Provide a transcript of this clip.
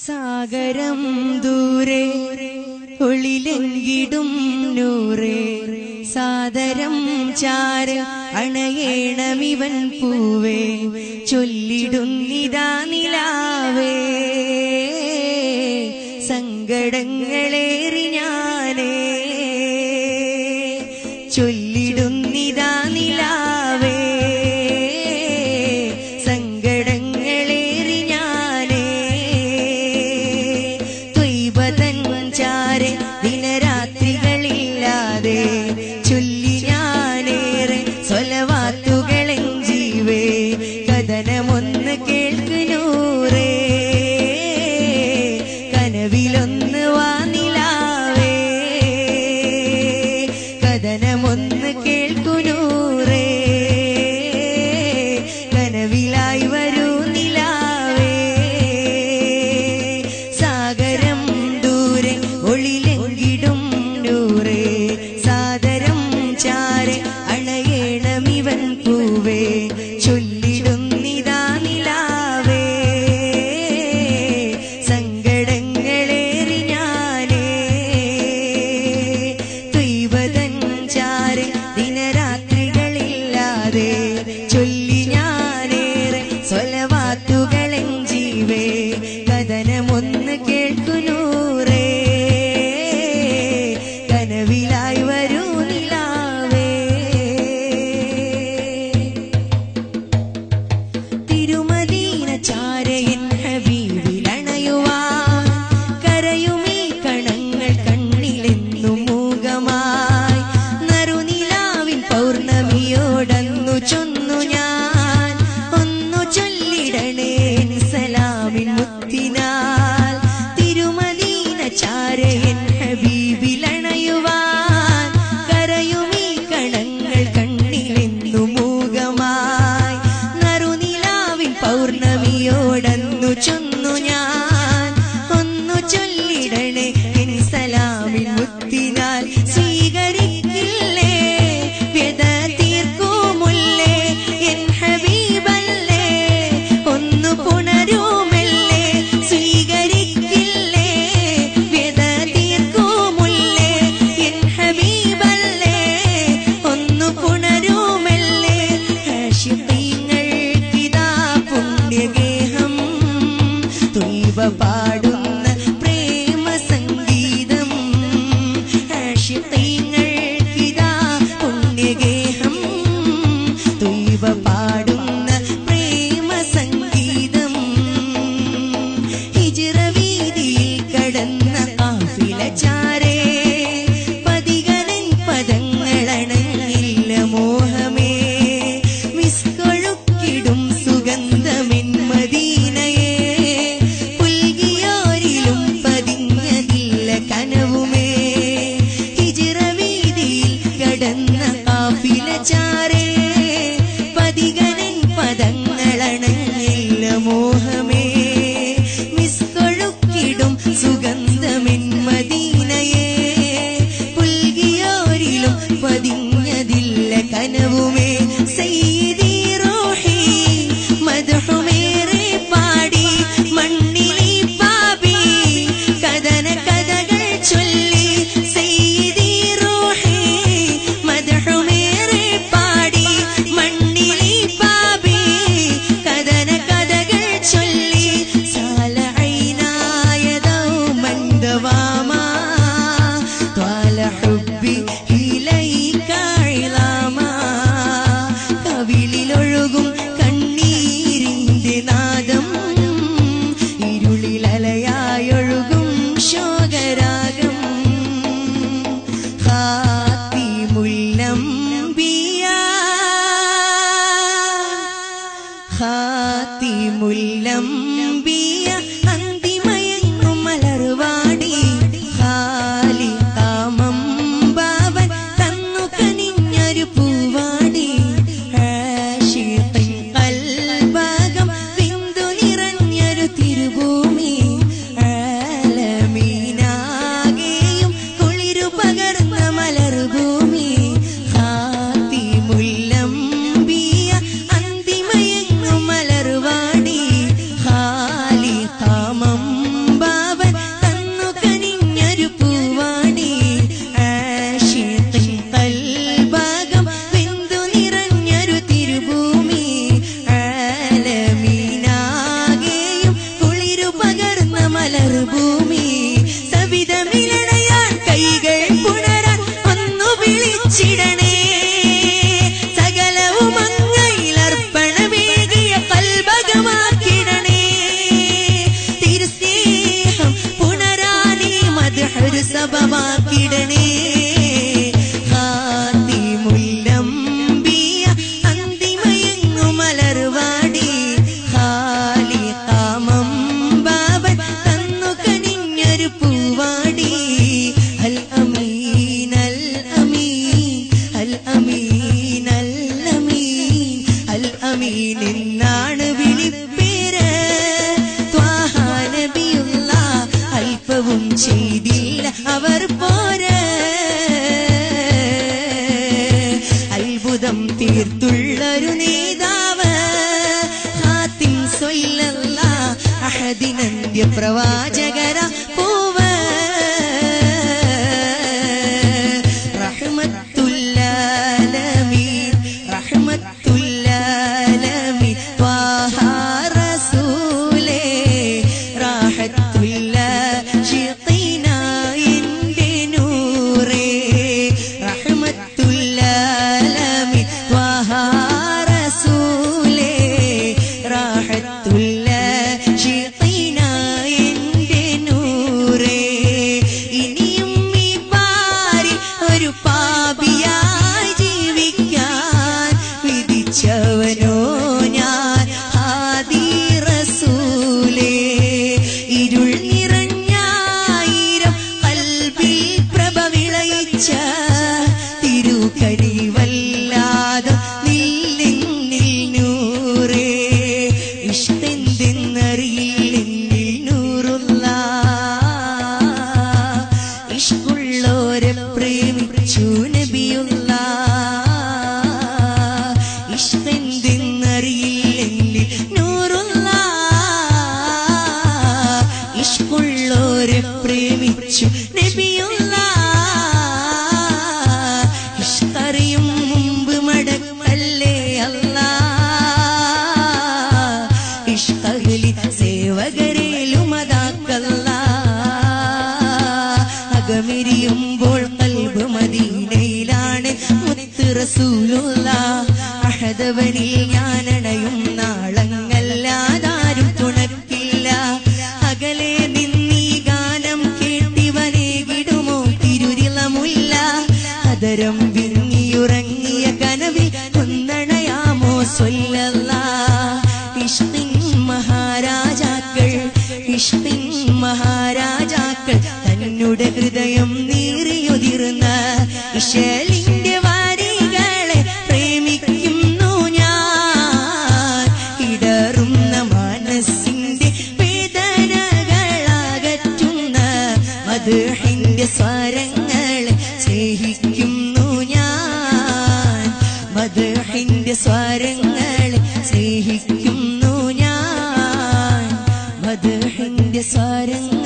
സാഗരം ദൂരെ ഒളിലെങ്കിടും നൂറേ സാദരം ചാര അണയേണമിവൻ പൂവേ ചൊല്ലിടുന്നിതാ നിലാവേ സങ്കടങ്ങളേറി ഞാനേ ചൊല്ലിടുന്നിതാ നിലാവേ സങ്കടങ്ങളേറി ഞാനേ ത്വയ്ബതൻ ചാരെ ദിനരാത്രികളില്ലാതെ ചൊല്ലി ഞാനേറെ സ്വലവാത്തുകളെ ജീവേ കഥനമൊന്ന് കേൾക്കുന്നൂറേ കനവിലൊന്ന് വാനിലാവേ കഥനമൊന്ന് കേൾക്കുന്നൂറേ കനവിലായി വരൂ നിലാവേ സാഗരം ദൂരെ ഒളിലെങ്കിടും നൂറേ സാദരം ചാരെ അണയേണമിവൻ പൂവേ ചൊല്ലിടുന്നിതാ നിലാവേ സങ്കടങ്ങളേറി ഞാനേ ത്വയ്വതൻ ചാരെ ദിനരാത്രികളില്ലാതെ ചൊല്ലി ഞാനേറെ സ്വലവാത്തുകളെ ജീവേ കഥനമൊന്ന് കേൾക്കുന്നൂറേ കനവിലായി വരൂ നിലാവേ തിരുമദീന ചാരയൻ ഹബീബിലണയുവാൻ കരയുമീ കണങ്ങൾ കണ്ണിലെന്നു മൂകമായി നറുനിലാവിൻ പൗർണമിയോടന്നു ചൊന്നു ഞാൻ ഒന്നു ചൊല്ലിടണേ സലാമിൻ മുത്തിനാൽ തിരുമദീന ചാരയൻ ഹബീബിലണയുവാൻ കരയുമീ കണങ്ങൾ കണ്ണിലെന്നു മൂകമായി നറുനിലാവിൻ പൗർണമിയോടന്നു ചൊന്നു ഞാൻ ഒന്നു ചൊല്ലിടണേ എൻ സലാമിൻ മുത്തിനാൽ സ്വീകരിക്കില്ലേ വ്യത തീർക്കുമുല്ലേ എൻ ഹബീബല്ലേ ഒന്നു പുണരുമല്ലേ സ്വീകരിക്കില്ലേ വ്യത തീർക്കുമുല്ലേ എൻ ഹബീബല്ലേ ഒന്നു പുണരുമല്ലേ ആശിഖീങ്ങൾക്കിതാ പുണ്യഗേഹം തുയ്വ പാടുന്ന പ്രേമ സംഗീതം ആശിഖീങ്ങൾക്കിതാ പുണ്യഗേഹം തുയ്വ പാടുന്ന പ്രേമ സംഗീതം ഹിജ്റ വീതിയിൽ കടന്ന കാഫില ചാരേ പതികനൻ പദങ്ങളണങ്ങില്ല മോഹമേ മിസ്കൊഴുക്കിടും സുഗന്ധമെൻ മദീനയെ പുൽകിയോരിലും പതിഞ്ഞതില്ല കനവുമേ ഹിജ്റ വീതിയിൽ കടന്ന കാഫില ചാരേ പതികനൻ പദങ്ങളണങ്ങില്ല മോഹമേ മിസ്കൊഴുക്കിടും സുഗന്ധമെൻ മദീനയെ പുൽകിയോരിലും പതിഞ്ഞതില്ല കനവുമേ സയ്യിദി റൂഹി മദ്ഹുമേറെ പാടി മണ്ണിലി പാപി കഥന കഥകൾ ചൊല്ലി സയ്യിദി റൂഹി മദ്ഹുമേറെ പാടി മണ്ണിലി പാപി കഥന കഥകൾ ചൊല്ലി സാല ഐനായ ദൗമൻ ദവാമാ ത്വാല ഹുബ്ബി ഇലൈക ഇളാമാ കവിളിലൊഴുകും കണ്ണീരിന്റെ നാദം ഇരുളിലലയായൊഴുകും ശോകരാഗം ഹാത്തിമുല്ലംബിയ ഹാത്തിമുല്ലംബിയ അന്തിമയങ്ങും മലർവാടി ഹാലികാമം ബാവൻ തന്നു കനിഞ്ഞൊരു പൂവാടി ആശിഖിൻ കൽബകം ബിന്ദു നിറഞ്ഞൊരു തിരുഭൂമി ആലമീനാകെയും കുളിരു പകർന്ന മലർഭൂമി ഹാത്തിമുല്ലംബിയ അന്തിമയങ്ങും മലർവാടി ഹാലികാമം അമീൻ എന്നാണ് വിളിപ്പേര് ത്വാഹ നബിയുള്ള അല്പവും ചെയ്തില്ല അവർ പോര് അത്ഭുതം തീർത്തുള്ളൊരു നേതാവ് ഹാത്തിം സൊല്ലല്ല അഹദിനന്ത്യ പ്രവാചകര പൂവ് റഹ്മത്തുല്ലാലമീൻ റഹ്മത്തുല്ലാലമീൻ ത്വാഹ റസൂലേ റാഹത്തുല്ല ഷിഖീന ഇന്റെ നൂറേ റഹ്മത്തുല്ലാലമീൻ ത്വാഹ റസൂലേ റാഹത്തുല്ല ഷിഖീന ഇന്റെ നൂറേ ഇനിയും ഈ പാരി ഒരു പാപിയായി ജീവിക്കാൻ വിധിച്ചവനോ ഞാൻ ആദി റസൂലേ ഇരുൾ നിറഞ്ഞായിരം കൽബിൽ പ്രഭ വിളയിച്ച തിരുകരിവല്ലാതെ നില്ലെന്നിൽ നൂറേ ഇഷ്ടെന്തെന്നറിയില്ലെന്നിൽ നൂറുള്ള ഇഷ്കുള്ളോരെ പ്രേമിച്ചു നബിയുള്ള ഇഷ്ടെന്തെന്നറിയില്ലെങ്കിൽ നൂറുള്ള ഇഷ്കുള്ളോരെ പ്രേമിച്ചു നബിയുള്ള ഇഷ്ടറിയും മുമ്പ് മടക്കല്ലേ അല്ല ഇഷ്ടകലി സേവകരേലുമതാക്കല്ല അകമിരിയുമ്പോൾ കൽബ് മദീനയിലാണ് മുത്ത് റസൂലുള്ള അഹദവനിൽ ഞാനണയും നാളങ്ങല്ലാതാരും തുണക്കില്ല അകലെ നിന്നീ ഗാനം കേട്ടിവനേകിടുമോ തിരുരിളമുല്ല അതരം വിങ്ങിയുറങ്ങിയ കനവിൽ ഒന്നണയാമോ സ്വല്ലല്ല ഇഷ്ടിൻ മഹാരാജാക്കൾ ഇഷ്ടിൻ മഹാരാജാക്കൾ തന്നുടെ ഹൃദയം നീറിയുതിർന്ന ഇശലിന്റെ വാരികളെ പ്രേമിക്കുന്നു ഞാൻ ഇടറുന്ന മനസ്സിന്റെ വേദനകളകറ്റുന്ന മധുഹിന്റെ സ്വരങ്ങളെ സ്നേഹിക്കുന്നു ഞാൻ മധുഹിന്റെ സ്വരങ്ങളെ സ്നേഹിക്കുന്നു ഞാൻ മധുഹിന്റെ സ്വരങ്ങൾ